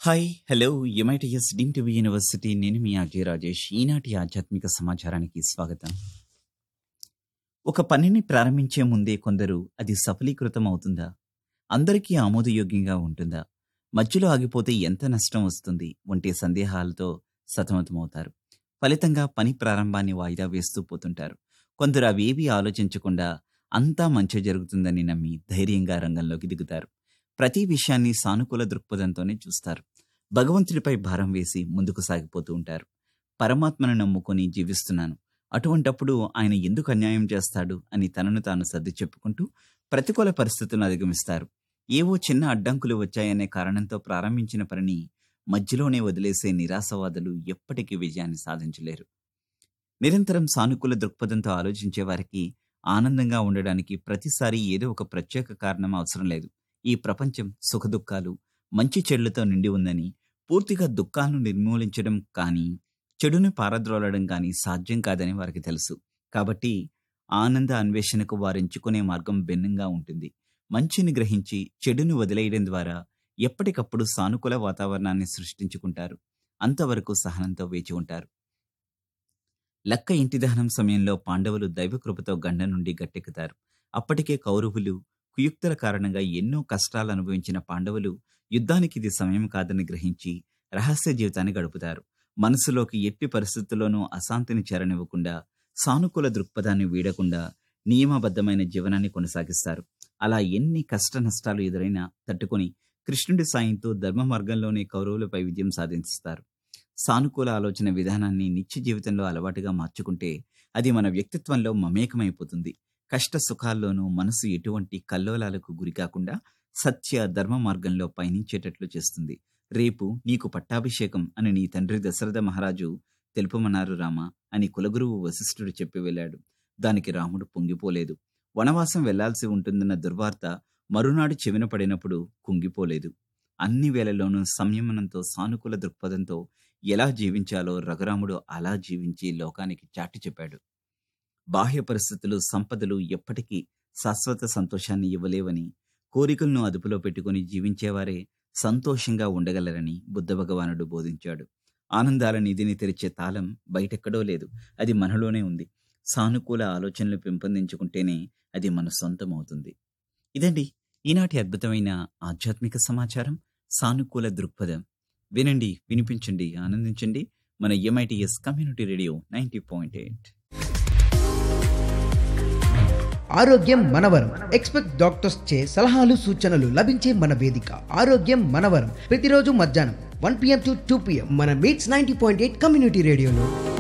hi hello MITS deemed to be university నేను మీ అజయ్ రాజేష్ ఈనాటి ఆధ్యాత్మిక సమాచారానికి స్వాగతం ఒక పనిని ప్రారంభించే ముందే కొందరు అది సఫలీకృతం అవుతుందా అందరికీ ఆమోదయోగ్యంగా ఉంటుందా మధ్యలో ఆగిపోతే ఎంత నష్టం వస్తుంది వంటి సందేహాలతో సతమతమవుతారు ఫలితంగా పని ప్రారంభాన్ని వాయిదా వేస్తూ పోతుంటారు కొందరు అవేవీ ఆలోచించకుండా అంతా మంచి జరుగుతుందని నమ్మి ధైర్యంగా రంగంలోకి దిగుతారు ప్రతి విషయాన్ని సానుకూల దృక్పథంతోనే చూస్తారు భగవంతుడిపై భారం వేసి ముందుకు సాగిపోతూ ఉంటారు పరమాత్మను నమ్ముకొని జీవిస్తున్నాను అటువంటప్పుడు ఆయన ఎందుకు అన్యాయం చేస్తాడు అని తనను తాను సర్ది చెప్పుకుంటూ ప్రతికూల పరిస్థితులను అధిగమిస్తారు ఏవో చిన్న అడ్డంకులు వచ్చాయనే కారణంతో ప్రారంభించిన పనిని మధ్యలోనే వదిలేసే నిరాశవాదులు ఎప్పటికీ విజయాన్ని సాధించలేరు నిరంతరం సానుకూల దృక్పథంతో ఆలోచించే వారికి ఆనందంగా ఉండడానికి ప్రతిసారి ఏదో ఒక ప్రత్యేక కారణం అవసరం లేదు ఈ ప్రపంచం సుఖదుఖాలు మంచి చెడులతో నిండి ఉందని పూర్తిగా దుఃఖాలను నిర్మూలించడం కానీ చెడుని పారద్రోలడం కానీ సాధ్యం కాదని వారికి తెలుసు కాబట్టి ఆనంద అన్వేషణకు వారు ఎంచుకునే మార్గం భిన్నంగా ఉంటుంది మంచిని గ్రహించి చెడుని వదిలేయడం ద్వారా ఎప్పటికప్పుడు సానుకూల వాతావరణాన్ని సృష్టించుకుంటారు అంతవరకు సహనంతో వేచి ఉంటారు లక్క ఇంటి దహనం సమయంలో పాండవులు దైవకృపతో గండ నుండి గట్టెక్కుతారు అప్పటికే కౌరవులు కుయుక్తుల కారణంగా ఎన్నో కష్టాలు అనుభవించిన పాండవులు యుద్ధానికి ఇది సమయం కాదని గ్రహించి రహస్య జీవితాన్ని గడుపుతారు మనసులోకి ఎట్టి పరిస్థితుల్లోనూ అశాంతిని చేరనివ్వకుండా సానుకూల దృక్పథాన్ని వీడకుండా నియమబద్ధమైన జీవనాన్ని కొనసాగిస్తారు అలా ఎన్ని కష్ట నష్టాలు ఎదురైనా తట్టుకొని కృష్ణుడి సాయంతో ధర్మ మార్గంలోనే కౌరవులపై విజయం సాధిస్తారు సానుకూల ఆలోచన విధానాన్ని నిత్య జీవితంలో అలవాటుగా మార్చుకుంటే అది మన వ్యక్తిత్వంలో మమేకమైపోతుంది కష్ట సుఖాల్లోనూ మనసు ఎటువంటి కల్లోలాలకు గురికాకుండా సత్య ధర్మ మార్గంలో పయనించేటట్లు చేస్తుంది రేపు నీకు పట్టాభిషేకం అని నీ తండ్రి దశరథ మహారాజు తెలుపమన్నారు రామ అని కులగురువు వశిష్ఠుడు చెప్పి వెళ్ళాడు దానికి రాముడు పొంగిపోలేదు వనవాసం వెళ్లాల్సి ఉంటుందన్న దుర్వార్త మరునాడు చెవిన పడినప్పుడు కుంగిపోలేదు అన్ని వేళల్లోనూ సంయమనంతో సానుకూల దృక్పథంతో ఎలా జీవించాలో రఘురాముడు అలా జీవించి లోకానికి చాటి చెప్పాడు బాహ్య పరిస్థితులు సంపదలు ఎప్పటికీ శాశ్వత సంతోషాన్ని ఇవ్వలేవని కోరికలను అదుపులో పెట్టుకుని జీవించేవారే సంతోషంగా ఉండగలరని బుద్ధ భగవానుడు బోధించాడు ఆనందాల నిధిని తెరిచే తాళం బయటెక్కడో లేదు అది మనలోనే ఉంది సానుకూల ఆలోచనలు పెంపొందించుకుంటేనే అది మన సొంతం అవుతుంది ఇదండి ఈనాటి అద్భుతమైన ఆధ్యాత్మిక సమాచారం సానుకూల దృక్పథం వినండి వినిపించండి ఆనందించండి మన MITS community radio ninety point eight ఆరోగ్యం మనవరం ఎక్స్పెక్ట్ డాక్టర్స్ చే సలహాలు సూచనలు లభించే మన వేదిక ఆరోగ్యం మనవరం ప్రతిరోజు మధ్యాహ్నం one PM to two PM మన MITS ninety point eight community రేడియోలో